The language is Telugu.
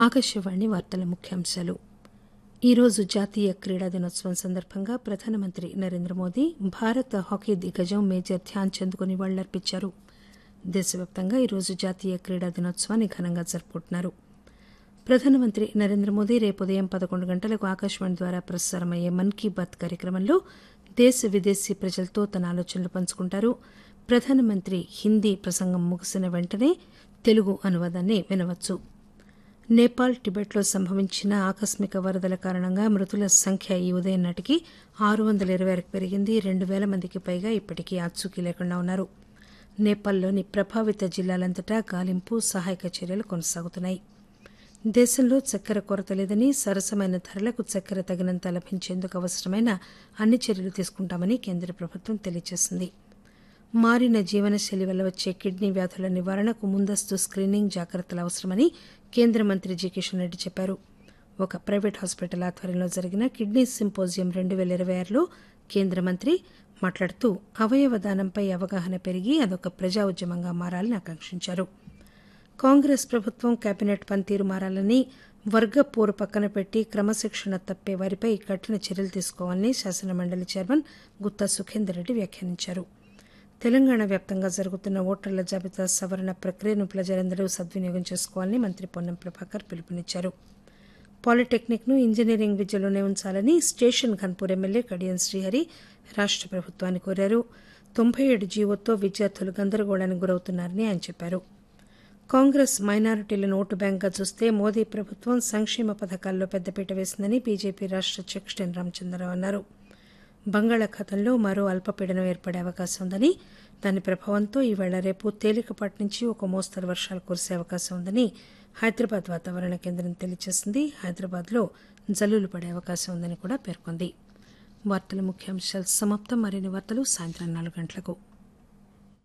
ఆకాశవాణి వార్తల ముఖ్యాంశాలు ఈరోజు జాతీయ క్రీడా దినోత్సవం సందర్భంగా ప్రధానమంత్రి నరేంద్ర మోదీ భారత హాకీ దిగ్గజం మేజర్ ధ్యాన్ చంద్కు నివాళులర్పించారు దేశవ్యాప్తంగా ఈరోజు జాతీయ క్రీడా దినోత్సవాన్ని ఘనంగా జరుపుకుంటున్నారు ప్రధానమంత్రి నరేంద్ర మోదీ రేపు ఉదయం పదకొండు గంటలకు ఆకాశవాణి ద్వారా ప్రసారమయ్యే మన్ కీ బాత్ కార్యక్రమంలో దేశ విదేశీ ప్రజలతో తన ఆలోచనలు పంచుకుంటారు ప్రధానమంత్రి హిందీ ప్రసంగం ముగిసిన వెంటనే తెలుగు అనువాదాన్ని వినవచ్చు నేపాల్ టిబెట్లో సంభవించిన ఆకస్మిక వరదల కారణంగా మృతుల సంఖ్య ఈ ఉదయం నాటికి ఆరు వందల ఇరవై ఆరుకు పెరిగింది రెండు పేల మందికి పైగా ఇప్పటికీ ఆచూకీ లేకుండా ఉన్నారు నేపాల్లోని ప్రభావిత జిల్లాలంతటా గాలింపు సహాయక చర్యలు కొనసాగుతున్నాయి దేశంలో చక్కెర కొరత లేదని సరసమైన ధరలకు చక్కెర తగినంత లభించేందుకు అవసరమైన అన్ని చర్యలు తీసుకుంటామని కేంద్ర ప్రభుత్వం తెలియజేసింది మారిన జీవనశైలి వల్ల వచ్చే కిడ్నీ వ్యాధుల నివారణకు ముందస్తు స్క్రీనింగ్ జాగ్రత్తలు అవసరమని కేంద్ర మంత్రి జి కిషన్ రెడ్డి చెప్పారు ఒక ప్రైవేట్ హాస్పిటల్ ఆధ్వర్యంలో జరిగిన కిడ్నీ సింపోజియం రెండు పేల ఇరవై ఆరులో కేంద్ర మంత్రి మాట్లాడుతూ అవయవ దానంపై అవగాహన పెరిగి అదొక ప్రజా ఉద్యమంగా మారాలని ఆకాంక్షించారు కాంగ్రెస్ ప్రభుత్వం కేబినెట్ పనితీరు మారాలని వర్గ పోరు పక్కన పెట్టి క్రమశిక్షణ తప్పే వారిపై కఠిన చర్యలు తీసుకోవాలని శాసనమండలి చైర్మన్ గుత్తా సుఖేందర్ రెడ్డి వ్యాఖ్యానించారు తెలంగాణ వ్యాప్తంగా జరుగుతున్న ఓటర్ల జాబితా సవరణ ప్రక్రియను ప్రజలందరూ సద్వినియోగం చేసుకోవాలని మంత్రి పొన్నం ప్రభాకర్ పిలుపునిచ్చారు పాలిటెక్నిక్ ను ఇంజనీరింగ్ విద్యలోనే ఉంచాలని స్టేషన్ ఘన్పూర్ ఎమ్మెల్యే కడియం శ్రీహరి రాష్ట ప్రభుత్వాన్ని కోరారు తొంభై ఏడు జీవోతో విద్యార్థులు గందరగోళానికి గురవుతున్నారని ఆయన చెప్పారు కాంగ్రెస్ మైనారిటీలను ఓటు బ్యాంక్గా చూస్తే మోదీ ప్రభుత్వం సంక్షేమ పథకాల్లో పెద్దపీట వేసిందని బీజేపీ రాష్ట అధ్యక్షుడు ఎన్ రామచంద్రరావు అన్నారు బంగాళాఖాతంలో మరో అల్పపీడనం ఏర్పడే అవకాశం ఉందని దాని ప్రభావంతో ఈవేళ రేపు తేలికపాటి నుంచి ఒక మోస్తరు వర్షాలు కురిసే అవకాశం ఉందని హైదరాబాద్ వాతావరణ కేంద్రం తెలియజేసింది హైదరాబాద్లో జల్లులు పడే అవకాశం ఉందని కూడా పేర్కొంది వార్తల ముఖ్యాంశాలు సమాప్తం మరిన్ని వార్తలు సాయంత్రం నాలుగు గంటలకు